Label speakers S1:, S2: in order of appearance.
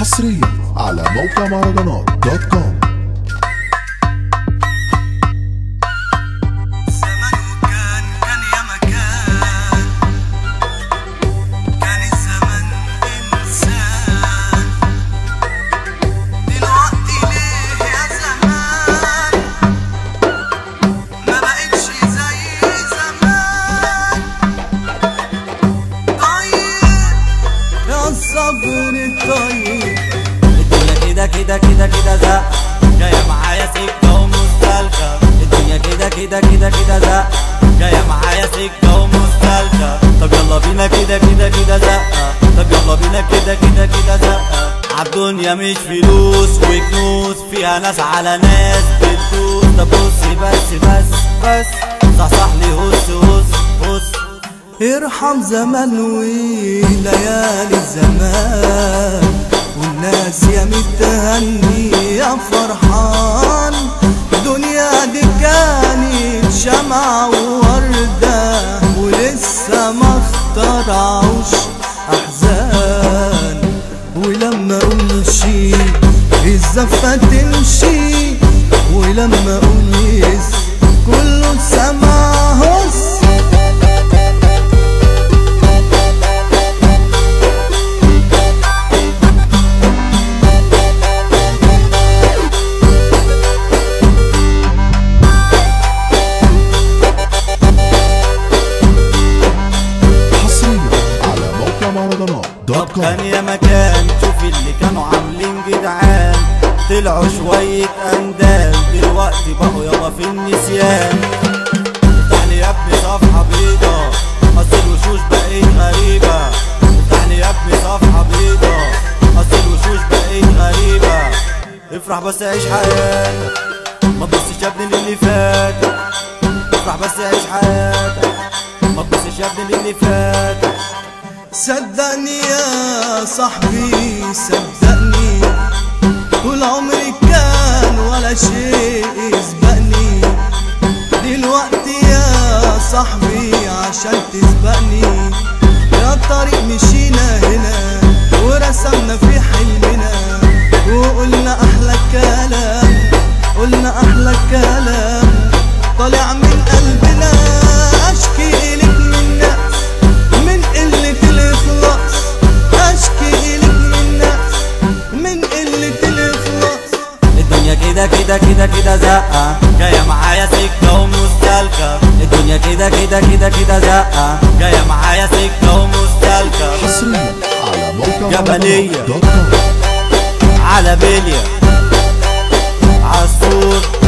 S1: حصريا على موقع مهرجانات دوت كوم
S2: زمان وكان كان يا مكان كان الزمن إنسان دلوقتي ليه يا زمان ما بقتش زي زمان طيب يا الصبر الطيب
S3: الدنيا كده كده كده كده زق جاية معايا سكة ومستلكة الدنيا كده كده كده كده زق جاية معايا سكة ومستلكة طب يلا بينا كده كده كده زقة طب يلا بينا كده كده كده زقة عالدنيا مش فلوس وكنوز فيها ناس على ناس بتدوس طب بص بس بس بس صحصح لي هس هس هس
S2: ارحم زمان وليالي الزمان والناس يا متهني يا فرحان دنيا دي كانت شمعة ووردة ولسه ما اخترعوش أحزان ولما أمشي الزفة تمشي ولما أقول كله سمع هس
S1: حصريا على موقع مهرجانات دوت
S3: طب
S1: كوم
S3: كان يا مكان شوف اللي كانوا عاملين جدعان طلعوا شوية أندال دلوقتي بقوا يابا في النسيان افتح لي يا ابني صفحة بيضة أصل الوشوش بقيت غريبة افتح لي يا ابني صفحة بيضة أصل الوشوش بقيت غريبة افرح بس عيش حياتك ما تبصش يا ابني للي فات افرح بس عيش حياتك ما تبصش يا ابني للي فات
S2: صدقني يا صاحبي صدقني طول عمري كان ولا شيء يسبقني دلوقتي يا صاحبي عشان تسبقني يا طريق مشينا هنا ورسمنا في حلمنا وقلنا احلى كلام قلنا احلى كلام طالع من قلبنا اشكي اليك من ناس من قلة الإخلاص أشكي إليك من ناس من قلة الإخلاص
S3: الدنيا كده كده كده كده زقة جاية معايا سكة ومستلكة الدنيا كده كده كده كده زقة جاية معايا سكة ومستلكة
S1: حصريا على موقع
S3: جبلية.
S1: مهرجانات دوت كوم
S3: على بلية عالسور